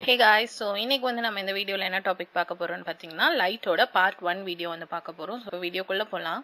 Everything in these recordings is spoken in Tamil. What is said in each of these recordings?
ஹே காய்ஸ் ஸோ இன்னைக்கு வந்து நம்ம இந்த வீடியோவில் என்ன டாபிக் பார்க்க போறோம்னு பார்த்தீங்கன்னா லைட்டோட பார்ட் ஒன் வீடியோ வந்து பார்க்க போகிறோம் ஸோ வீடியோக்குள்ளே போகலாம்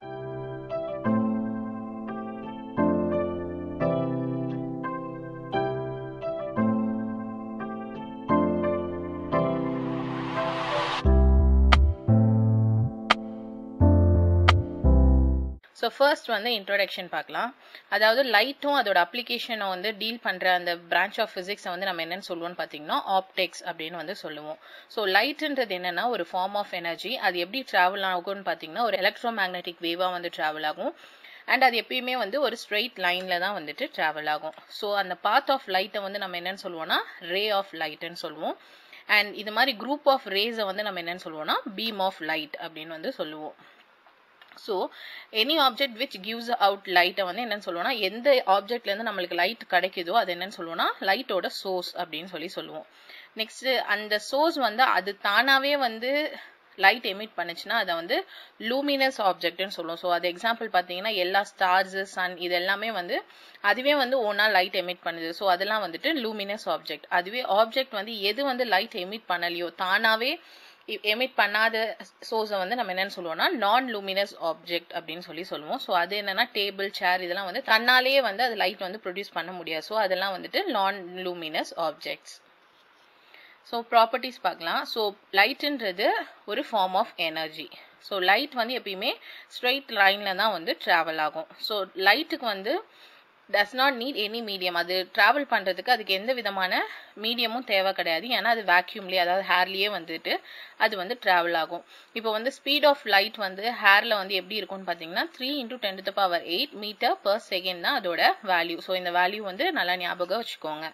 ஸோ ஃபர்ஸ்ட் வந்து இன்ட்ரோடக்ஷன் பார்க்கலாம் அதாவது லைட்டும் அதோட அப்ளிகேஷனை வந்து டீல் பண்ணுற அந்த பிரான்ச் ஆஃப் ஃபிசிக்ஸை வந்து நம்ம என்னன்னு சொல்லுவோம்னு பார்த்தீங்கன்னா ஆப்டெக்ஸ் அப்படின்னு வந்து சொல்லுவோம் ஸோ லைட்ன்றது என்னன்னா ஒரு ஃபார்ம் ஆஃப் எனர்ஜி அது எப்படி ட்ராவல் ஆகும்னு பார்த்தீங்கன்னா ஒரு எலக்ட்ரோ மேக்னெட்டிக் வேவாக வந்து ட்ராவல் ஆகும் அண்ட் அது எப்பயுமே வந்து ஒரு ஸ்ட்ரெயிட் லைன்ல தான் வந்துட்டு ட்ராவல் ஆகும் ஸோ அந்த பாத் ஆஃப் லைட்டை வந்து நம்ம என்னன்னு சொல்லுவோம்னா ரே ஆஃப் லைட்னு சொல்லுவோம் அண்ட் இது மாதிரி குரூப் ஆஃப் ரேஸை வந்து நம்ம என்னன்னு சொல்லுவோம்னா பீம் ஆஃப் லைட் அப்படின்னு வந்து சொல்லுவோம் so any object which gives out லைட்டை வந்து என்னன்னு சொல்லுவோம்னா எந்த ஆப்ஜெக்ட்லேருந்து நம்மளுக்கு லைட் கிடைக்குதோ அது என்னன்னு சொல்லுவோம்னா லைட்டோட சோர்ஸ் அப்படின்னு சொல்லி சொல்லுவோம் நெக்ஸ்ட் அந்த சோர்ஸ் வந்து அது தானாவே வந்து லைட் எமிட் பண்ணுச்சுன்னா அதை வந்து லூமினஸ் ஆப்ஜெக்ட்னு சொல்லுவோம் ஸோ அது எக்ஸாம்பிள் பார்த்தீங்கன்னா எல்லா ஸ்டார்ஸ் சன் இது எல்லாமே வந்து அதுவே வந்து ஓனா லைட் எமிட் பண்ணுது ஸோ அதெல்லாம் வந்துட்டு லூமினஸ் ஆப்ஜெக்ட் அதுவே ஆப்ஜெக்ட் வந்து எது வந்து லைட் எமிட் பண்ணலையோ தானாவே எமிட் பண்ணாத சோர்ஸை வந்து நம்ம என்னன்னு சொல்லுவோம்னா நான் லூமினஸ் ஆப்ஜெக்ட் அப்படின்னு சொல்லி சொல்லுவோம் ஸோ அது என்னன்னா டேபிள் சேர் இதெல்லாம் வந்து தன்னாலேயே வந்து அது லைட் வந்து ப்ரொடியூஸ் பண்ண முடியாது ஸோ அதெல்லாம் வந்துட்டு நான் லூமினஸ் ஆப்ஜெக்ட்ஸ் ஸோ ப்ராப்பர்ட்டிஸ் பார்க்கலாம் ஸோ லைட்டுன்றது ஒரு form of energy so light வந்து எப்பயுமே ஸ்ட்ரெயிட் லைனில் தான் வந்து ட்ராவல் ஆகும் ஸோ லைட்டுக்கு வந்து does not need any medium அது ட்ராவல் பண்ணுறதுக்கு அதுக்கு எந்த விதமான மீடியமும் தேவை கிடையாது ஏன்னா அது வேக்யூம்லேயே அதாவது ஹேர்லேயே வந்துட்டு அது வந்து ட்ராவல் ஆகும் இப்போ வந்து ஸ்பீட் ஆஃப் லைட் வந்து ஹேரில் வந்து எப்படி இருக்கும்னு பார்த்தீங்கன்னா three into ten to power eight metre per second தான் அதோட வேல்யூ ஸோ இந்த வேல்யூ வந்து நல்லா ஞாபகம் வச்சுக்கோங்க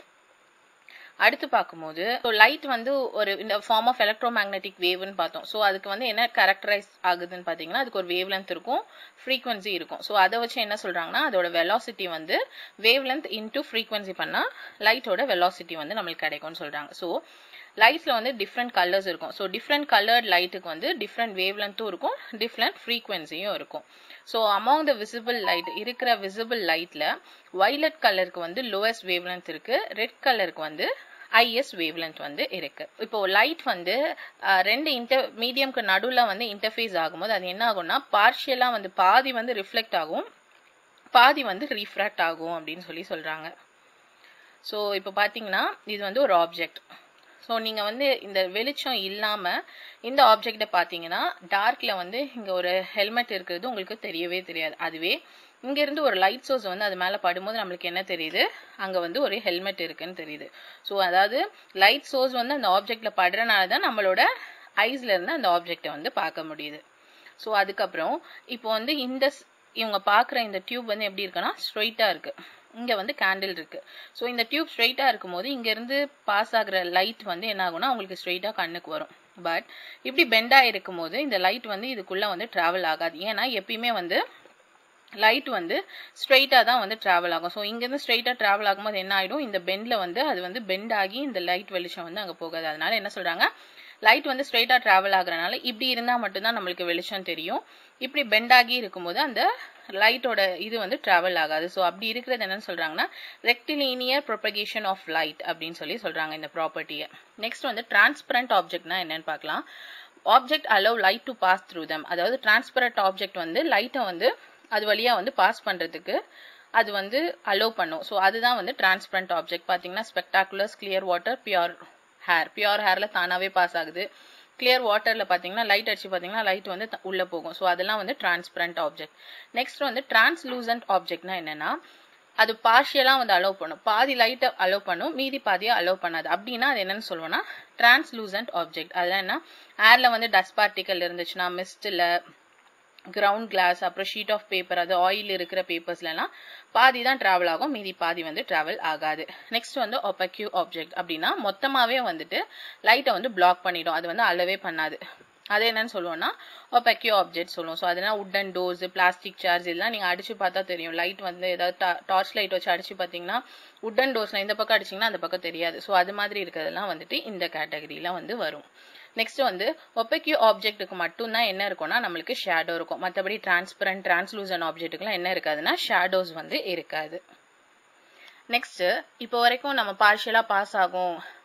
அடுத்து பார்க்கும்போது ஸோ லைட் வந்து ஒரு இந்த ஃபார்ம் ஆஃப் எலக்ட்ரோ மேக்னெட்டிக் வேவ்னு பார்த்தோம் ஸோ அதுக்கு வந்து என்ன கேரக்டரைஸ் ஆகுதுன்னு பார்த்தீங்கன்னா அதுக்கு ஒரு வேவ் லென்த் இருக்கும் ஃப்ரீக்வன்சி இருக்கும் ஸோ அதை வச்சு என்ன சொல்றாங்கன்னா அதோட வெலாசிட்டி வந்து வேவ் லென்த் இன்டூ ஃப்ரீக்வன்சி பண்ணால் லைட்டோட வெலாசிட்டி வந்து நம்மளுக்கு கிடைக்கும்னு சொல்றாங்க ஸோ லைட்ல வந்து டிஃப்ரெண்ட் கலர்ஸ் இருக்கும் ஸோ டிஃப்ரெண்ட் கலர்ட் லைட்டுக்கு வந்து டிஃப்ரெண்ட் வேவ் லென்த்தும் இருக்கும் டிஃப்ரெண்ட் ஃப்ரீக்வன்சியும் இருக்கும் so among the visible light இருக்கிற விசிபிள் லைட்ல வைலட் கலருக்கு வந்து லோவஸ்ட் வேவ் லென்த் இருக்கு ரெட் கலருக்கு வந்து ஐஎஸ் வேவ் லென்த் வந்து இருக்கு இப்போ லைட் வந்து ரெண்டு இன்டர் மீடியம்க்கு நடுவில் வந்து இன்டர்ஃபேஸ் ஆகும்போது அது என்ன ஆகும்னா பார்ஷியலா வந்து பாதி வந்து ரிஃப்ளெக்ட் ஆகும் பாதி வந்து ரீஃப்ராக்ட் ஆகும் அப்படின்னு சொல்லி சொல்றாங்க ஸோ இப்போ பார்த்தீங்கன்னா இது வந்து ஒரு ஆப்ஜெக்ட் ஸோ நீங்கள் வந்து இந்த வெளிச்சம் இல்லாமல் இந்த ஆப்ஜெக்டை பார்த்தீங்கன்னா டார்க்கில் வந்து இங்கே ஒரு ஹெல்மெட் இருக்கிறது உங்களுக்கு தெரியவே தெரியாது அதுவே இங்கேருந்து ஒரு லைட் சோர்ஸ் வந்து அது மேலே படும்போது நம்மளுக்கு என்ன தெரியுது அங்கே வந்து ஒரு ஹெல்மெட் இருக்குன்னு தெரியுது ஸோ அதாவது லைட் சோர்ஸ் வந்து அந்த ஆப்ஜெக்டில் படுறனால தான் நம்மளோட ஐஸ்ல இருந்து அந்த ஆப்ஜெக்டை வந்து பார்க்க முடியுது ஸோ அதுக்கப்புறம் இப்போ வந்து இந்த இவங்க பார்க்குற இந்த டியூப் வந்து எப்படி இருக்குன்னா ஸ்ட்ரெயிட்டாக இருக்கு இங்கே வந்து கேண்டில் இருக்கு ஸோ இந்த டியூப் ஸ்ட்ரெயிட்டாக இருக்கும்போது இங்கேருந்து பாஸ் ஆகுற லைட் வந்து என்ன ஆகும்னா உங்களுக்கு ஸ்ட்ரெயிட்டாக கண்ணுக்கு வரும் பட் இப்படி பெண்டாக இருக்கும்போது இந்த லைட் வந்து இதுக்குள்ளே வந்து ட்ராவல் ஆகாது ஏன்னா எப்பயுமே வந்து லைட் வந்து ஸ்ட்ரெயிட்டாக தான் வந்து ட்ராவல் ஆகும் ஸோ இங்கேருந்து ஸ்ட்ரெயிட்டாக ட்ராவல் ஆகும்போது என்ன ஆகிடும் இந்த பெண்டில் வந்து அது வந்து பெண்ட் ஆகி இந்த லைட் வெளிச்சம் வந்து அங்கே போகாது அதனால என்ன சொல்கிறாங்க லைட் வந்து ஸ்ட்ரெயிட்டாக ட்ராவல் ஆகுறனால இப்படி இருந்தால் மட்டும்தான் நம்மளுக்கு வெளிச்சம் தெரியும் இப்படி பெண்ட் ஆகி இருக்கும்போது அந்த லைட்டோட இது வந்து ட்ராவல் ஆகாது ஸோ அப்படி இருக்கிறது என்னன்னு சொல்றாங்கன்னா ரெக்டிலீனியர் ப்ரொபகேஷன் ஆஃப் லைட் அப்படின்னு சொல்லி சொல்றாங்க இந்த ப்ராப்பர்ட்டியை நெக்ஸ்ட் வந்து டிரான்ஸ்பரண்ட் ஆப்ஜெக்ட்னா என்னன்னு பார்க்கலாம் object allow light to pass through them அதாவது டிரான்ஸ்பரண்ட் ஆப்ஜெக்ட் வந்து லைட்டை வந்து அது வழியா வந்து பாஸ் பண்றதுக்கு அது வந்து அலோவ் பண்ணும் ஸோ அதுதான் வந்து டிரான்ஸ்பரண்ட் ஆப்ஜெக்ட் பார்த்தீங்கன்னா spectaculars clear water pure air pure ஹேர்ல தானாவே பாஸ் ஆகுது கிளியர் வாட்டர்ல பாத்தீங்கன்னா லைட் அடிச்சு பாத்தீங்கன்னா லைட் வந்து உள்ள போகும் ஸோ அதெல்லாம் வந்து டிரான்ஸ்பரண்ட் ஆப்ஜெக்ட் நெக்ஸ்ட் வந்து டிரான்ஸ்லூசன்ட் ஆப்ஜெக்ட்னா என்னன்னா அது பார்ஷியலா வந்து அலோவ் பண்ணும் பாதி லைட்டை அலோவ் பண்ணும் மீதி பாதியை அலோவ் பண்ணாது அப்படின்னா அது என்னன்னு சொல்லுவோம்னா டிரான்ஸ்லூசன்ட் ஆப்ஜெக்ட் அதெல்லாம் என்ன ஏர்ல வந்து டஸ்ட் பார்ட்டிக்கல் இருந்துச்சுன்னா மிஸ்ட்ல கிரவுண்ட் கிளாஸ் அப்புறம் ஷீட் ஆஃப் பேப்பர் அது ஆயில் இருக்கிற பேப்பர்ஸ்லாம் பாதி தான் டிராவல் ஆகும் மீதி பாதி வந்து டிராவல் ஆகாது நெக்ஸ்ட் வந்து ஒப்பக்யூ ஆப்ஜெக்ட் அப்படின்னா மொத்தமாவே வந்துட்டு லைட்டை வந்து பிளாக் பண்ணிடும் அது வந்து அளவே பண்ணாது அது என்னன்னு சொல்லுவோம்னா ஒப்பக்யூ ஆப்ஜெக்ட் சொல்லுவோம் ஸோ அதெல்லாம் உட்டன் டோர்ஸ் பிளாஸ்டிக் சார்ஜ் இதெல்லாம் நீங்கள் அடிச்சு பார்த்தா தெரியும் லைட் வந்து ஏதாவது டார்ச் லைட் வச்சு அடிச்சு பார்த்தீங்கன்னா உட்டன் டோர்ஸ்ல இந்த பக்கம் அடிச்சிங்கன்னா அந்த பக்கம் தெரியாது ஸோ அது மாதிரி இருக்கிறதெல்லாம் வந்துட்டு இந்த கேட்டகரியில வந்து வரும் நெக்ஸ்ட் வந்து ஒப்பக்யூ ஆப்ஜெக்ட்டுக்கு மட்டும்தான் என்ன இருக்கும்னா நம்மளுக்கு ஷேடோ இருக்கும் மற்றபடி டிரான்ஸ்பரண்ட் டிரான்ஸ்லூசன் ஆப்ஜெக்ட்டுக்குலாம் என்ன இருக்காதுன்னா ஷேடோஸ் வந்து இருக்காது நெக்ஸ்ட் இப்போ வரைக்கும் நம்ம பார்ஷியலா பாஸ் ஆகும்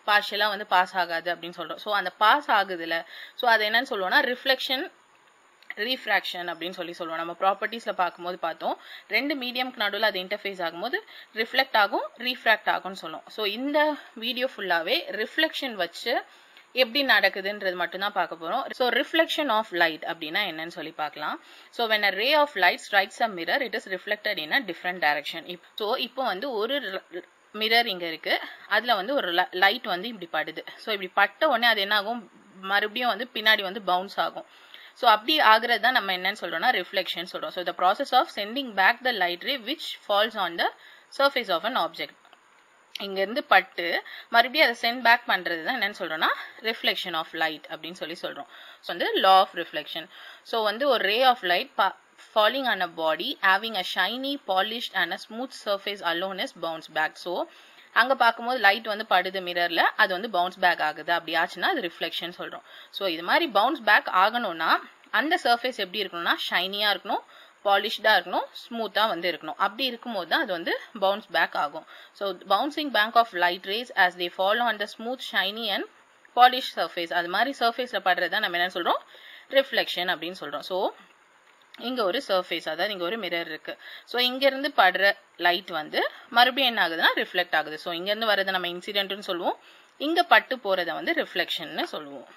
பார்ஷியலாக வந்து பாஸ் ஆகாது அப்படின்னு சொல்கிறோம் ஸோ அந்த பாஸ் ஆகுதுல ஸோ அது என்னன்னு சொல்லுவோம்னா ரிஃப்ளெக்ஷன் ரீஃப்ராக்ஷன் அப்படின்னு சொல்லி சொல்லுவோம் நம்ம ப்ராப்பர்ட்டிஸில் பார்க்கும்போது பார்த்தோம் ரெண்டு மீடியம்க்கு நடுவில் அது இன்டர்ஃபேஸ் ஆகும்போது ரிஃப்ளெக்ட் ஆகும் ரீஃப்ராக்ட் ஆகும்னு சொல்லுவோம் ஸோ இந்த வீடியோ ஃபுல்லாகவே ரிஃப்ளெக்ஷன் வச்சு எப்படி நடக்குதுன்றது மட்டும்தான் பார்க்க போகிறோம் ஸோ ரிஃப்ளெக்ஷன் ஆஃப் லைட் அப்படின்னா என்னன்னு சொல்லி பார்க்கலாம் so when a ray of light strikes a mirror it is reflected in a different direction so இப்போ வந்து ஒரு மிரர் இங்கே இருக்கு அதில் வந்து ஒரு லைட் வந்து இப்படி படுது ஸோ இப்படி பட்ட உடனே அது என்ன ஆகும் மறுபடியும் வந்து பின்னாடி வந்து பவுன்ஸ் ஆகும் ஸோ அப்படி ஆகுறது தான் நம்ம என்னன்னு சொல்றோம்னா ரிஃப்ளெக்ஷன் சொல்றோம் so the process of sending back the light ray which falls on the surface of an object இங்கேருந்து பட்டு மறுபடியும் அதை சென்ட் பேக் பண்ணுறது தான் என்னன்னு சொல்கிறோன்னா ரிஃப்ளெக்ஷன் ஆஃப் லைட் அப்படின்னு சொல்லி சொல்கிறோம் ஸோ வந்து லா ஆஃப் ரிஃப்ளெக்ஷன் ஸோ வந்து ஒரு ray of light fa falling on a body having a shiny polished and a smooth surface alone is bounce back so அங்கே பார்க்கும்போது லைட் வந்து படுது மிரரில் அது வந்து பவுன்ஸ் பேக் ஆகுது அப்படி ஆச்சுன்னா அது ரிஃப்ளெக்ஷன் சொல்கிறோம் ஸோ இது மாதிரி பவுன்ஸ் பேக் ஆகணும்னா அந்த சர்ஃபேஸ் எப்படி இருக்கணும்னா ஷைனியாக இருக்கணும் பாலிஷ்டாக இருக்கணும் ஸ்மூத்தாக வந்து இருக்கணும் அப்படி இருக்கும்போது தான் அது வந்து பவுன்ஸ் பேக் ஆகும் so bouncing back of light rays as they follow on the smooth shiny and polish surface அது மாதிரி சர்ஃபேஸில் படுறது தான் நம்ம என்ன சொல்கிறோம் ரிஃப்ளெக்ஷன் அப்படின்னு சொல்கிறோம் ஸோ இங்கே ஒரு சர்ஃபேஸ் அதாவது இங்கே ஒரு மிரர் இருக்கு ஸோ இங்கேருந்து படுற லைட் வந்து மறுபடியும் என்ன ஆகுதுன்னா ரிஃப்ளெக்ட் ஆகுது ஸோ இங்கேருந்து வரதை நம்ம இன்சிடென்ட்னு சொல்லுவோம் இங்கே பட்டு போகிறத வந்து ரிஃப்ளெக்ஷன்னு சொல்லுவோம்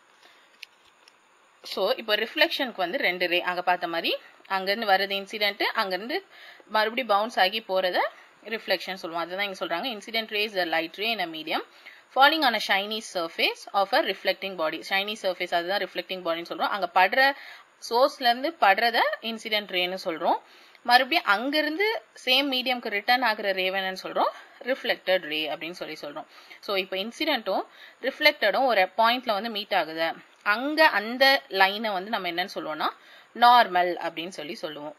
ஸோ இப்போ ரிஃப்ளெக்ஷனுக்கு வந்து ரெண்டு ரே அங்கே பார்த்த மாதிரி அங்கேருந்து வர்றது இன்சிடென்ட்டு அங்கேருந்து மறுபடியும் பவுன்ஸ் ஆகி போகிறத ரிஃப்ளெக்ஷன் சொல்லுவோம் அதுதான் இங்கே சொல்கிறாங்க incident rays the light ray in a medium falling on a shiny surface of a reflecting body shiny surface அதுதான் ரிஃப்ளெக்டிங் பாடின்னு சொல்கிறோம் அங்கே படுற சோர்ஸ்லேருந்து படுறத இன்சிடென்ட் ரேன்னு சொல்கிறோம் மறுபடியும் அங்கிருந்து சேம் மீடியம்க்கு ரிட்டர்ன் ஆகிற ரேவன்னு சொல்கிறோம் ரிஃப்ளெக்டட் ரே அப்படின்னு சொல்லி சொல்கிறோம் ஸோ இப்போ இன்சிடென்ட்டும் ரிஃப்ளெக்டடும் ஒரு பாயிண்ட்ல வந்து மீட் ஆகுது அங்கே அந்த லைனை வந்து நம்ம என்னன்னு சொல்லுவோம்னா நார்மல் அப்படின்னு சொல்லி சொல்லுவோம்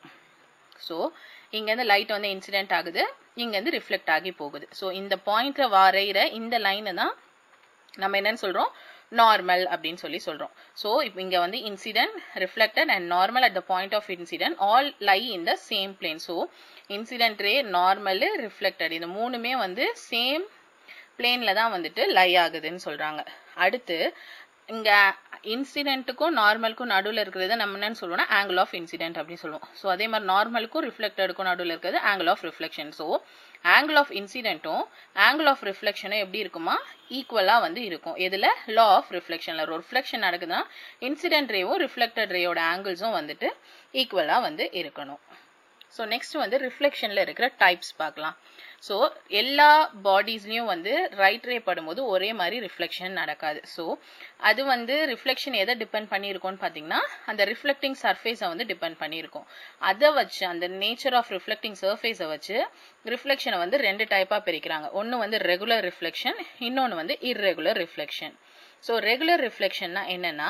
ஸோ இங்கேருந்து லைட் வந்து இன்சிடென்ட் ஆகுது இங்கேருந்து ரிஃப்ளெக்ட் ஆகி போகுது ஸோ இந்த பாயிண்ட்ல வரைகிற இந்த லைனை தான் நம்ம என்னன்னு சொல்கிறோம் நார்மல் அப்படின்னு சொல்லி சொல்றோம் ஸோ இப்போ இங்க வந்து incident reflected and normal at the point of incident all lie in the same plane so incident ray normal reflected இது மூணுமே வந்து சேம் பிளேன்ல தான் வந்துட்டு லை ஆகுதுன்னு சொல்றாங்க அடுத்து இங்க இன்சிடென்ட்டுக்கும் நார்மலுக்கும் நடுவில் இருக்கிறது நம்ம என்னன்னு சொல்லுவோம்னா ஆங்கிள் ஆஃப் இன்சிடென்ட் அப்படின்னு சொல்லுவோம் ஸோ அதே மாதிரி நார்மலுக்கும் ரிஃப்ளெக்டடுக்கும் நடுவில் இருக்கிறது angle of reflection so angle of இன்சிடென்ட்டும் ஆங்கிள் ஆஃப் ரிஃப்ளெக்ஷனும் எப்படி இருக்குமா ஈக்குவலாக வந்து இருக்கும் எதில் லா ஆஃப் ரிஃப்ளெக்ஷனில் ஒரு ரிஃப்ளெக்ஷன் நடக்குதுன்னா இன்சிடென்ட் ரேவும் ரிஃப்ளெக்டட் ரேயோட ஆங்கிள்ஸும் வந்துட்டு ஈக்குவலாக வந்து இருக்கணும் ஸோ நெக்ஸ்ட் வந்து ரிஃப்ளெக்ஷனில் இருக்கிற டைப்ஸ் பார்க்கலாம் ஸோ எல்லா பாடிஸ்லையும் வந்து ரைட் ரே படும்போது ஒரே மாதிரி ரிஃப்ளெக்ஷன் நடக்காது ஸோ அது வந்து ரிஃப்ளெக்ஷன் எதை டிபெண்ட் பண்ணியிருக்கோம்னு பார்த்தீங்கன்னா அந்த ரிஃப்ளெக்டிங் சர்ஃபேஸை வந்து டிபெண்ட் பண்ணியிருக்கோம் அதை வச்சு அந்த நேச்சர் ஆஃப் ரிஃப்ளெக்டிங் சர்ஃபேஸை வச்சு ரிஃப்ளெக்ஷனை வந்து ரெண்டு டைப்பாக பிரிக்கிறாங்க ஒன்று வந்து ரெகுலர் ரிஃப்ளெக்ஷன் இன்னொன்று வந்து இர்ரெகுலர் ரிஃப்ளெக்ஷன் ஸோ ரெகுலர் ரிஃப்ளெக்ஷன்னா என்னன்னா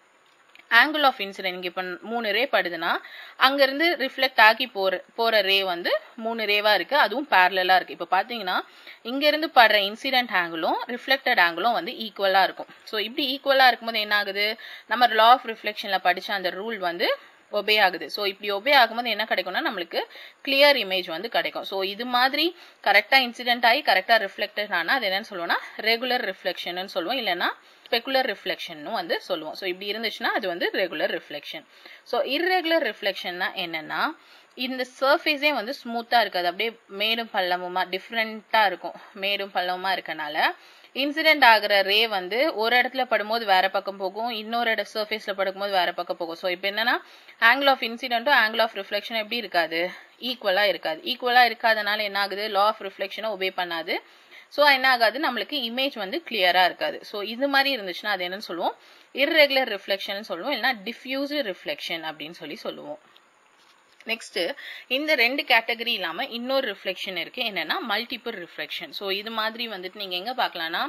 ஆங்கிள் ஆஃப் இன்சிடென்ட் இங்கே இப்போ மூணு ரே படுதுன்னா அங்கேருந்து ரிஃப்ளெக்ட் ஆகி போகிற போகிற ரே வந்து மூணு ரேவாக இருக்குது அதுவும் பேரலாக இருக்குது இப்போ பார்த்தீங்கன்னா இங்கேருந்து படுற இன்சிடென்ட் ஆங்கிளும் ரிஃப்ளெக்டட் ஆங்கிளும் வந்து ஈக்குவலாக இருக்கும் ஸோ இப்படி ஈக்குவலாக இருக்கும்போது என்ன ஆகுது நம்ம லா ஆஃப் ரிஃப்ளெக்ஷனில் படித்த அந்த ரூல் வந்து ஒபே ஆகுது ஸோ இப்படி ஒபே ஆகும்போது என்ன கிடைக்கும்னா நம்மளுக்கு கிளியர் இமேஜ் வந்து கிடைக்கும் ஸோ இது மாதிரி கரெக்டாக இன்சிடென்ட் ஆகி கரெக்டாக ரிஃப்ளெக்டட் ஆனால் அது என்னன்னு சொல்லுவோம்னா ரெகுலர் ரிஃப்ளெக்ஷன் சொல்லுவோம் இல்லைன்னா ஸ்பெகுலர் ரிஃப்ளெக்ஷன் வந்து சொல்லுவோம் ஸோ இப்படி இருந்துச்சுன்னா அது வந்து ரெகுலர் ரிஃப்ளெக்ஷன் ஸோ இர்ரெகுலர் ரிஃப்ளெக்ஷன்னா என்னன்னா இந்த சர்ஃபேஸே வந்து ஸ்மூத்தாக இருக்காது அப்படியே மேடும் பள்ளமுமா டிஃப்ரெண்ட்டாக இருக்கும் மேடும் பள்ளமுமா இருக்கனால இன்சிடென்ட் ஆகிற ரே வந்து ஒரு இடத்துல படும்போது வேற பக்கம் போகும் இன்னொரு இட சர்ஃபேஸில் படுக்கும்போது வேற பக்கம் போகும் ஸோ இப்போ என்னன்னா ஆங்கிள் ஆஃப் இன்சிடென்ட்டும் ஆங்கிள் ஆஃப் ரிஃப்ளெக்ஷன் எப்படி இருக்காது ஈக்குவலாக இருக்காது ஈக்குவலாக இருக்காதனால என்ன ஆகுது லா ஆஃப் ரிஃப்ளெக்ஷனை ஒபே பண்ணாது ஸோ என்ன ஆகாது நம்மளுக்கு இமேஜ் வந்து கிளியரா இருக்காது ஸோ இது மாதிரி இருந்துச்சுன்னா அது என்னன்னு சொல்லுவோம் இர்ரெகுலர் ரிஃப்ளெக்ஷன் சொல்லுவோம் இல்லைன்னா டிஃப்யூஸ்டு ரிஃப்ளெக்ஷன் அப்படின்னு சொல்லி சொல்லுவோம் நெக்ஸ்ட் இந்த ரெண்டு கேட்டகரி இல்லாம இன்னொரு ரிஃப்ளெக்ஷன் இருக்கு என்னன்னா மல்டிபிள் ரிஃப்ளெக்ஷன் ஸோ இது மாதிரி வந்துட்டு நீங்க எங்க பார்க்கலாம்னா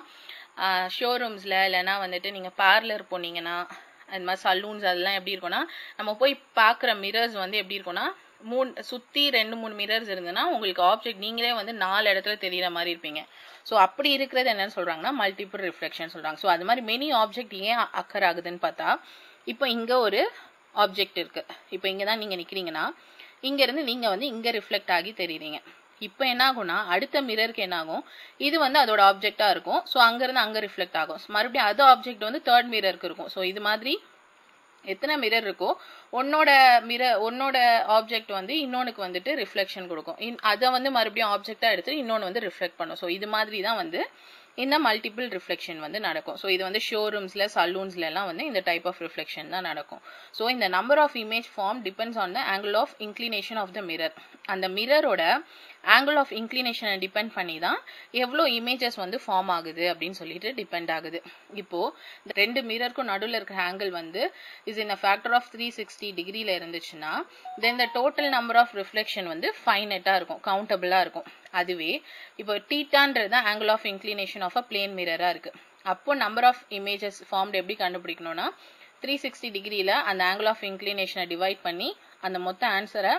ஷோரூம்ஸ்ல இல்லைன்னா வந்துட்டு நீங்க பார்லர் போனீங்கன்னா அது மாதிரி சலூன்ஸ் அதெல்லாம் எப்படி இருக்கும்னா நம்ம போய் பார்க்குற மிரர்ஸ் வந்து எப்படி இருக்கும்னா மூணு சுற்றி ரெண்டு மூணு மிரர்ஸ் இருந்ததுன்னா உங்களுக்கு ஆப்ஜெக்ட் நீங்களே வந்து நாலு இடத்துல தெரியிற மாதிரி இருப்பீங்க ஸோ அப்படி இருக்கிறது என்னன்னு சொல்றாங்கன்னா மல்டிபிள் ரிஃப்ளெக்ஷன் சொல்றாங்க ஸோ அது மாதிரி மெனி ஆப்ஜெக்ட் ஏன் அக்கர் ஆகுதுன்னு பார்த்தா இப்போ இங்கே ஒரு ஆப்ஜெக்ட் இருக்கு இப்போ இங்கே தான் நீங்கள் நிற்கிறீங்கன்னா இங்கேருந்து நீங்கள் வந்து இங்கே ரிஃப்ளெக்ட் ஆகி தெரியுறீங்க இப்போ என்ன ஆகும்னா அடுத்த மிரருக்கு என்ன ஆகும் இது வந்து அதோட ஆப்ஜெக்டா இருக்கும் ஸோ அங்கிருந்து அங்க ரிஃப்ளெக்ட் ஆகும் So, மறுபடியும் அது ஆப்ஜெக்ட் வந்து தேர்ட் மிரருக்கு இருக்கும் ஸோ இது மாதிரி எத்தனை மிரர் இருக்கோ உன்னோட மிரர் உன்னோட ஆப்ஜெக்ட் வந்து இன்னொன்னுக்கு வந்துட்டு ரிஃப்ளெக்ஷன் கொடுக்கும் இன் அதை வந்து மறுபடியும் ஆப்ஜெக்டா எடுத்து இன்னொன்று வந்து ரிஃப்ளெக்ட் பண்ணும் ஸோ இது மாதிரி தான் வந்து இந்த மல்டிபிள் ரிஃப்ளெக்ஷன் வந்து நடக்கும் ஸோ இது வந்து ஷோரூம்ஸ்ல சலூன்ஸ்ல எல்லாம் வந்து இந்த டைப் ஆஃப் ரிஃப்ளெக்ஷன் தான் நடக்கும் ஸோ இந்த number of image form depends on the angle of inclination of the mirror அந்த மிரரோட ஆங்கிள் ஆஃப் இன்க்ளினேஷனை டிபெண்ட் பண்ணி தான் எவ்வளோ இமேஜஸ் வந்து ஃபார்ம் ஆகுது அப்படின்னு சொல்லிட்டு டிபெண்ட் ஆகுது இப்போ இந்த ரெண்டு மிரருக்கும் நடுவில் இருக்கிற ஆங்கிள் வந்து is in a factor of three sixty டிகிரியில் இருந்துச்சுன்னா then the total number of reflection வந்து ஃபைனட்டாக இருக்கும் கவுண்டபிளாக இருக்கும் அதுவே இப்போ டீட்டான்றது தான் angle of inclination of a plane மிரராக இருக்கு அப்போ நம்பர் ஆஃப் இமேஜஸ் ஃபார்ம்டு எப்படி கண்டுபிடிக்கணும்னா த்ரீ சிக்ஸ்டி டிகிரியில் அந்த ஆங்கிள் ஆஃப் இன்க்ளினேஷனை டிவைட் பண்ணி அந்த மொத்த ஆன்சரை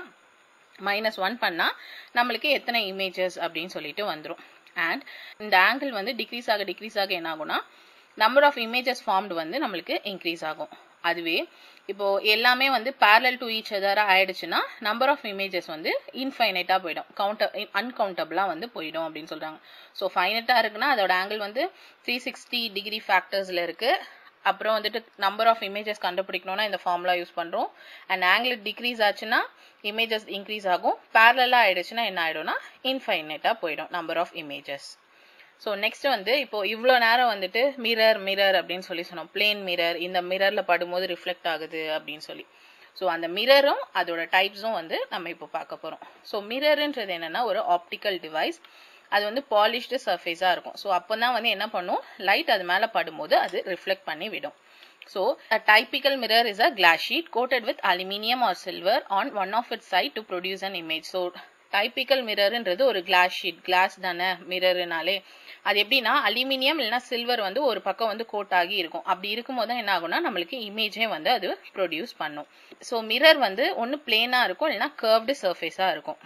மைனஸ் ஒன் பண்ணால் நம்மளுக்கு எத்தனை இமேஜஸ் அப்படின்னு சொல்லிட்டு வந்துடும் அண்ட் இந்த ஆங்கிள் வந்து டிக்ரீஸ் ஆக டிக்ரீஸ் ஆக என்ன ஆகும்னா நம்பர் ஆஃப் இமேஜஸ் ஃபார்ம்டு வந்து நம்மளுக்கு இன்க்ரீஸ் ஆகும் அதுவே இப்போ எல்லாமே வந்து parallel டு ஈச் அதராக ஆயிடுச்சுன்னா நம்பர் ஆஃப் இமேஜஸ் வந்து இன்ஃபைனைட்டாக போயிடும் கவுண்டர் அன்கவுண்டபிளாக வந்து போயிடும் அப்படின்னு சொல்கிறாங்க ஸோ ஃபைனட்டாக இருக்குன்னா அதோட ஆங்கிள் வந்து த்ரீ சிக்ஸ்டி டிகிரி ஃபேக்டர்ஸில் இருக்குது அப்புறம் வந்துட்டு நம்பர் ஆஃப் இமேஜஸ் கண்டுபிடிக்கணும்னா இந்த ஃபார்முலா யூஸ் பண்ணுறோம் அண்ட் ஆங்கிள் டிக்ரீஸ் ஆச்சுன்னா இமேஜஸ் இன்க்ரீஸ் ஆகும் பேரலாக ஆயிடுச்சுன்னா என்ன ஆயிடும்னா இன்ஃபைனைட்டாக போயிடும் number of images so next வந்து இப்போ இவ்வளோ நேரம் வந்துட்டு மிரர் மிரர் அப்படின்னு சொல்லி சொன்னோம் பிளேன் மிரர் இந்த மிரரில் படும்போது ரிஃப்ளெக்ட் ஆகுது அப்படின்னு சொல்லி ஸோ அந்த மிரரும் அதோட டைப்ஸும் வந்து நம்ம இப்போ பார்க்க போகிறோம் ஸோ மிரர்ன்றது என்னன்னா ஒரு ஆப்டிக்கல் டிவைஸ் அது வந்து பாலிஷ்டு சர்ஃபேஸாக இருக்கும் ஸோ அப்போ தான் வந்து என்ன பண்ணும் லைட் அது மேலே படும்போது அது ரிஃப்ளெக்ட் பண்ணி விடும் So, a typical mirror is a glass sheet coated with aluminium or silver on one of its side to produce an image. So, typical mirrorன்றது ஒரு கிளாஸ் ஷீட் கிளாஸ் தானே மிரர்னாலே அது எப்படின்னா அலுமினியம் இல்லைன்னா சில்வர் வந்து ஒரு பக்கம் வந்து கோட் ஆகி இருக்கும் அப்படி இருக்கும்போது தான் என்ன ஆகும்னா நம்மளுக்கு இமேஜே வந்து அது ப்ரொடியூஸ் பண்ணும் ஸோ மிரர் வந்து ஒன்று பிளேனாக இருக்கும் இல்லைன்னா கர்வ்டு சர்ஃபேஸாக இருக்கும்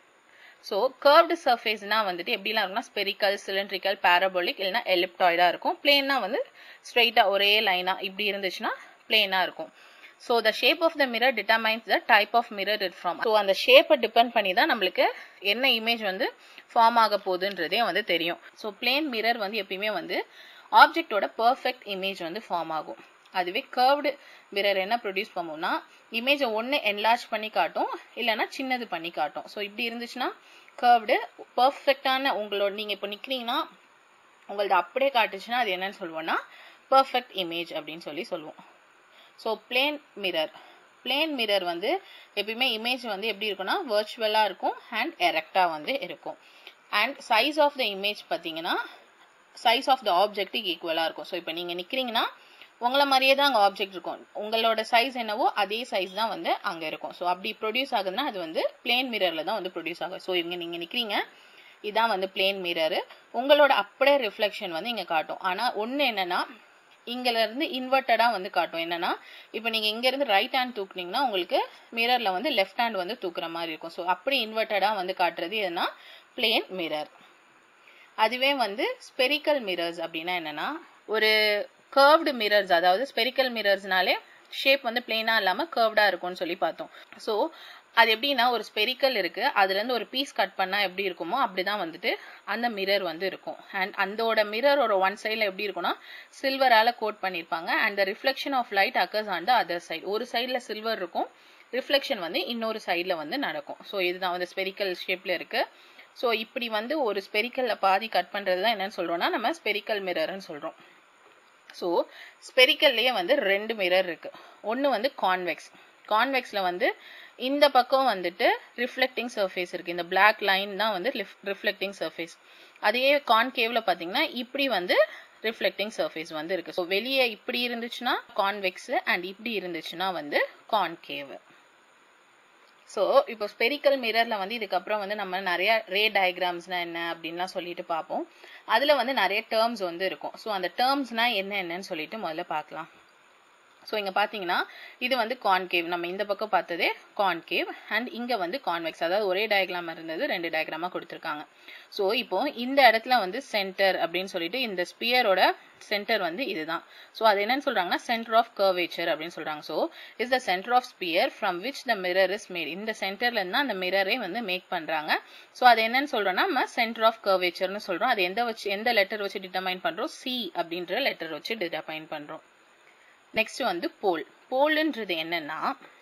ஸோ கர்வ்டு சர்ஃபேஸ்னா வந்துட்டு எப்படிலாம் இருக்கும்னா ஸ்பெரிக்கல் சிலிண்ட்ரிக்கல் பேரபோலிக் இல்லைனா எலிப்டாய்டா இருக்கும் பிளேன்னா வந்து ஸ்ட்ரெயிட்டா ஒரே லைனா இப்படி இருந்துச்சுன்னா பிளேனா இருக்கும் so the shape of the mirror determines the type of mirror it from so அந்த ஷேப்பை டிபெண்ட் பண்ணி தான் நம்மளுக்கு என்ன இமேஜ் வந்து ஃபார்ம் ஆக போகுதுன்றதே வந்து தெரியும் ஸோ பிளேன் மிரர் வந்து எப்பயுமே வந்து ஆப்ஜெக்டோட பர்ஃபெக்ட் இமேஜ் வந்து ஃபார்ம் ஆகும் அதுவே கர்வ்டு மிரர் என்ன ப்ரொடியூஸ் பண்ணும்னா இமேஜை ஒன்று என்லார்ஜ் பண்ணி காட்டும் இல்லைன்னா சின்னது பண்ணி காட்டும் ஸோ இப்படி இருந்துச்சுன்னா கர்வ்டு பர்ஃபெக்டான உங்களோட நீங்கள் இப்போ நிற்கிறீங்கன்னா உங்களது அப்படியே காட்டுச்சுன்னா அது என்னன்னு சொல்லுவோம்னா பர்ஃபெக்ட் இமேஜ் அப்படின்னு சொல்லி சொல்லுவோம் so plane mirror plane mirror வந்து எப்பயுமே இமேஜ் வந்து எப்படி இருக்கும்னா வர்ச்சுவலாக இருக்கும் அண்ட் எரெக்டாக வந்து இருக்கும் and size of the image பார்த்தீங்கன்னா சைஸ் ஆஃப் த ஆப்ஜெக்ட்டுக்கு ஈக்குவலாக இருக்கும் ஸோ இப்போ நீங்கள் நிற்கிறீங்கன்னா உங்களை மாதிரியே தான் அங்கே ஆப்ஜெக்ட் இருக்கும் உங்களோட சைஸ் என்னவோ அதே சைஸ் தான் வந்து அங்கே இருக்கும் ஸோ அப்படி ப்ரொடியூஸ் ஆகுதுன்னா அது வந்து பிளேன் மிரரில் தான் வந்து ப்ரொடியூஸ் ஆகும் ஸோ இங்கே நீங்கள் நிற்கிறீங்க இதான் வந்து பிளேன் மிரரு உங்களோட அப்படியே ரிஃப்ளெக்ஷன் வந்து இங்கே காட்டும் ஆனால் ஒன்று என்னன்னா இங்கல இருந்து இன்வெர்ட்டடா வந்து காட்டும் என்னன்னா இப்போ நீங்க இங்க இருந்து ரைட் ஹேண்ட் தூக்குனீங்கன்னா உங்களுக்கு மிரர்ல வந்து லெஃப்ட் ஹேண்ட் வந்து தூக்குற மாதிரி இருக்கும் ஸோ அப்படி இன்வெர்ட்டடா வந்து காட்டுறது எதுனா பிளேன் மிரர் அதுவே வந்து ஸ்பெரிக்கல் மிரர்ஸ் அப்படின்னா என்னன்னா ஒரு கர்வ்டு மிரர்ஸ் அதாவது ஸ்பெரிக்கல் மிரர்ஸ்னாலே ஷேப் வந்து பிளெயினா இல்லாம கர்வ்டா இருக்கும்னு சொல்லி பார்த்தோம் ஸோ அது எப்படின்னா ஒரு ஸ்பெரிக்கல் இருக்கு அதுல இருந்து ஒரு பீஸ் கட் பண்ணா எப்படி இருக்குமோ அப்படிதான் வந்துட்டு அந்த மிரர் வந்து இருக்கும் அண்ட் அந்தோட மிரரோட ஒன் சைட்ல எப்படி இருக்கும்னா சில்வரால கோட் பண்ணிருப்பாங்க and the reflection of light occurs on the other side ஒரு சைட்ல சில்வர் இருக்கும் ரிஃப்ளெக்ஷன் வந்து இன்னொரு சைட்ல வந்து நடக்கும் ஸோ இதுதான் வந்து ஸ்பெரிக்கல் ஷேப்ல இருக்கு ஸோ இப்படி வந்து ஒரு ஸ்பெரிக்கல்ல பாதி கட் பண்றது தான் என்னன்னு சொல்றோம்னா நம்ம ஸ்பெரிக்கல் மிரர்னு சொல்றோம் ஸோ ஸ்பெரிக்கல்லையே வந்து ரெண்டு மிரர் இருக்கு ஒன்று வந்து கான்வெக்ஸ் கான்வெக்ஸில் வந்து இந்த பக்கம் வந்துட்டு ரிஃப்ளெக்டிங் சர்ஃபேஸ் இருக்கு இந்த பிளாக் லைன் தான் வந்து ரிஃப்ளெக்டிங் சர்ஃபேஸ் அதே கான்கேவ்ல பார்த்தீங்கன்னா இப்படி வந்து ரிஃப்ளெக்டிங் சர்ஃபேஸ் வந்து இருக்கு ஸோ வெளியே இப்படி இருந்துச்சுன்னா கான்வெக்ஸ் அண்ட் இப்படி இருந்துச்சுன்னா வந்து கான்கேவ் ஸோ இப்போ ஸ்பெரிக்கல் மிரர்ல வந்து இதுக்கப்புறம் வந்து நம்ம நிறைய ரே டயக்ராம்ஸ்னா என்ன அப்படின்லாம் சொல்லிட்டு பார்ப்போம் அதுல வந்து நிறைய டேர்ம்ஸ் வந்து இருக்கும் ஸோ அந்த டேர்ம்ஸ்னா என்ன என்னன்னு சொல்லிட்டு முதல்ல பார்க்கலாம் ஸோ இங்கே பார்த்தீங்கன்னா இது வந்து கான்கேவ் நம்ம இந்த பக்கம் பார்த்ததே கான்கேவ் அண்ட் இங்கே வந்து கான்வெக்ஸ் அதாவது ஒரே டயக்ராம் இருந்தது ரெண்டு டயக்ராமாக கொடுத்துருக்காங்க ஸோ இப்போ இந்த இடத்துல வந்து சென்டர் அப்படின்னு சொல்லிட்டு இந்த ஸ்பியரோட சென்டர் வந்து இதுதான் ஸோ அது என்னன்னு சொல்றாங்கன்னா சென்டர் ஆஃப் கர்வேச்சர் அப்படின்னு சொல்றாங்க so is the centre of sphere from which the mirror is made இந்த சென்டர்ல இருந்து அந்த மிரரே வந்து மேக் பண்றாங்க ஸோ அது என்னன்னு சொல்றோம்னா நம்ம சென்டர் ஆஃப் கர்வேச்சர்னு சொல்றோம் அது எந்த வச்சு எந்த லெட்டர் வச்சு டிட்டர்மைன் பண்றோம் சி அப்படின்ற லெட்டர் வச்சு டிட்டர்மைன் பண்றோம் நெக்ஸ்ட் வந்து போல் போல்ன்றது என்னன்னா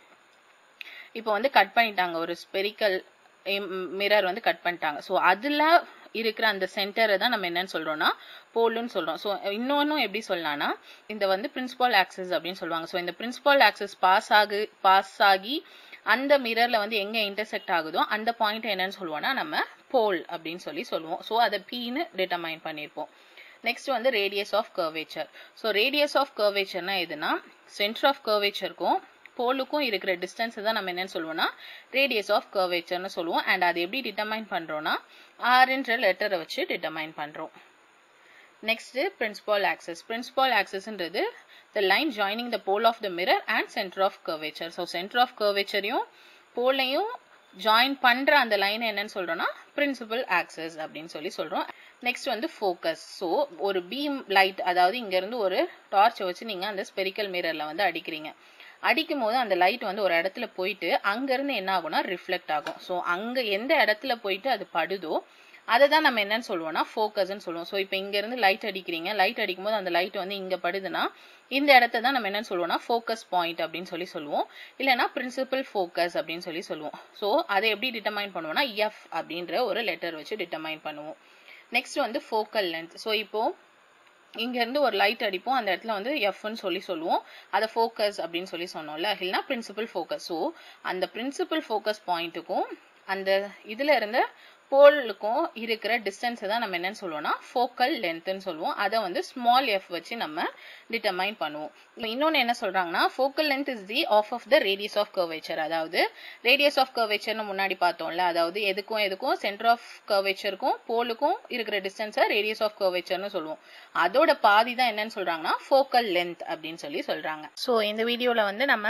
இப்போ வந்து கட் பண்ணிட்டாங்க ஒரு ஸ்பெரிக்கல் மிரர் வந்து கட் பண்ணிட்டாங்க ஸோ அதில் இருக்கிற அந்த சென்டரை தான் நம்ம என்னன்னு சொல்றோம்னா போல்னு சொல்றோம் ஸோ இன்னொன்னும் எப்படி சொல்லலாம்னா இந்த வந்து பிரின்சிபால் ஆக்சஸ் அப்படின்னு சொல்லுவாங்க ஸோ இந்த பிரின்சிபால் ஆக்சஸ் பாஸ் ஆகு பாஸ் ஆகி அந்த மிரர்ல வந்து எங்க இன்டர்செக்ட் ஆகுதோ அந்த பாயிண்ட் என்னன்னு சொல்லுவோம்னா நம்ம போல் அப்படின்னு சொல்லி சொல்லுவோம் ஸோ அதை பீன்னு டிட்டர்மைன் பண்ணியிருப்போம் நெக்ஸ்ட் வந்து radius of curvature so radius of கர்வேச்சர்னா எதுனா சென்டர் ஆஃப் கர்வேச்சருக்கும் போலுக்கும் இருக்கிற டிஸ்டன்ஸ் தான் நம்ம என்னன்னு சொல்லுவோம்னா ரேடியஸ் ஆஃப் கர்வேச்சர்னு சொல்லுவோம் அண்ட் அது எப்படி டிட்டர்மைன் பண்றோம்னா ஆர்ன்ற லெட்டரை வச்சு டிட்டர்மைன் பண்றோம் நெக்ஸ்ட் பிரின்சிபால் ஆக்சஸ் பிரின்சிபால் ஆக்சஸ்ன்றது the line joining the pole of the mirror and centre of curvature so centre of கர்வேச்சரையும் போலையும் ஜாயின் பண்ற அந்த லைன் என்னன்னு சொல்றோம்னா பிரின்சிபல் ஆக்சஸ் அப்படின்னு சொல்லி சொல்றோம் நெக்ஸ்ட் வந்து ஃபோக்கஸ் ஸோ ஒரு பீம் லைட் அதாவது இங்க இருந்து ஒரு டார்ச் வச்சு நீங்க அந்த ஸ்பெரிக்கல் மிரர்ல வந்து அடிக்கிறீங்க அடிக்கும் போது அந்த லைட் வந்து ஒரு இடத்துல போயிட்டு அங்க இருந்து என்ன ஆகும்னா ரிஃப்ளெக்ட் ஆகும் ஸோ அங்க எந்த இடத்துல போயிட்டு அது படுதோ அதை தான் நம்ம என்னன்னு சொல்லுவோம்னா ஃபோக்கஸ்ன்னு சொல்லுவோம் ஸோ இப்போ இங்க இருந்து லைட் அடிக்கிறீங்க லைட் அடிக்கும் போது அந்த லைட் வந்து இங்க படுதுன்னா இந்த இடத்த தான் நம்ம என்னன்னு சொல்லுவோம்னா ஃபோக்கஸ் பாயிண்ட் அப்படின்னு சொல்லி சொல்லுவோம் இல்லைன்னா பிரின்சிபல் ஃபோக்கஸ் அப்படின்னு சொல்லி சொல்லுவோம் ஸோ அதை எப்படி டிட்டர்மைன் பண்ணுவோம்னா எஃப் அப்படின்ற ஒரு லெட்டர் வச்சு டிட்டர்மைன் பண்ணுவோம் நெக்ஸ்ட் வந்து ஃபோக்கல் லென்த் ஸோ இப்போ இங்க இருந்து ஒரு லைட் அடிப்போம் அந்த இடத்துல வந்து எஃப்னு சொல்லி சொல்லுவோம் அதை ஃபோக்கஸ் அப்படின்னு சொல்லி சொன்னோம்ல இல்லைன்னா பிரின்சிபல் ஃபோக்கஸ் ஸோ அந்த பிரின்சிபல் ஃபோக்கஸ் பாயிண்ட்டுக்கும் அந்த இதுல இருந்த போலுக்கும் இருக்கிற டிஸ்டன்ஸ் தான் நம்ம என்னன்னு சொல்லுவோம்னா ஃபோக்கல் லென்த்னு சொல்லுவோம் அதை வந்து ஸ்மால் எஃப் வச்சு நம்ம டிட்டர்மைன் பண்ணுவோம் இன்னொன்று என்ன சொல்றாங்கன்னா focal length is the of of the radius of curvature அதாவது ரேடியஸ் ஆஃப் கர்வேச்சர்னு முன்னாடி பார்த்தோம்ல அதாவது எதுக்கும் எதுக்கும் சென்டர் ஆஃப் கர்வேச்சருக்கும் போலுக்கும் இருக்கிற டிஸ்டன்ஸை ரேடியஸ் ஆஃப் கர்வேச்சர்னு சொல்லுவோம் அதோட பாதி தான் என்னன்னு சொல்றாங்கன்னா ஃபோக்கல் லென்த் அப்படின்னு சொல்லி சொல்றாங்க ஸோ இந்த வீடியோவில் வந்து நம்ம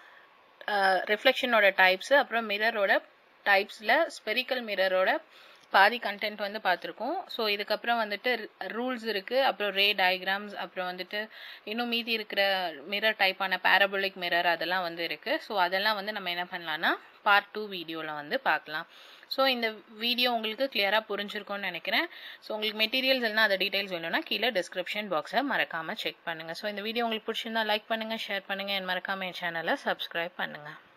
ரிஃப்ளெக்ஷனோட டைப்ஸ் அப்புறம் மிரரோட டைப்ஸில் ஸ்பெரிக்கல் மிரரோட பாதி கண்டென்ட் வந்து பார்த்துருக்கோம் ஸோ இதுக்கப்புறம் வந்துட்டு ரூல்ஸ் இருக்குது அப்புறம் ரே டயக்ராம்ஸ் அப்புறம் வந்துட்டு இன்னும் மீதி இருக்கிற மிரர் டைப்பான பேரபோலிக் மிரர் அதெல்லாம் வந்து இருக்குது ஸோ அதெல்லாம் வந்து நம்ம என்ன பண்ணலாம்னா பார்ட் டூ வீடியோவில் வந்து பார்க்கலாம் ஸோ இந்த வீடியோ உங்களுக்கு கிளியராக புரிஞ்சிருக்கும்னு நினைக்கிறேன் ஸோ உங்களுக்கு மெட்டீரியல்ஸ் எல்லாம் அதை டீடைல்ஸ் வேணும்னா கீழே டிஸ்கிரிப்ஷன் பாக்ஸை மறக்காமல் செக் பண்ணுங்கள் ஸோ இந்த வீடியோ உங்களுக்கு பிடிச்சிருந்தா லைக் பண்ணுங்கள் ஷேர் பண்ணுங்கள் என் மறக்காமல் என் சேனலை சப்ஸ்கிரைப் பண்ணுங்கள்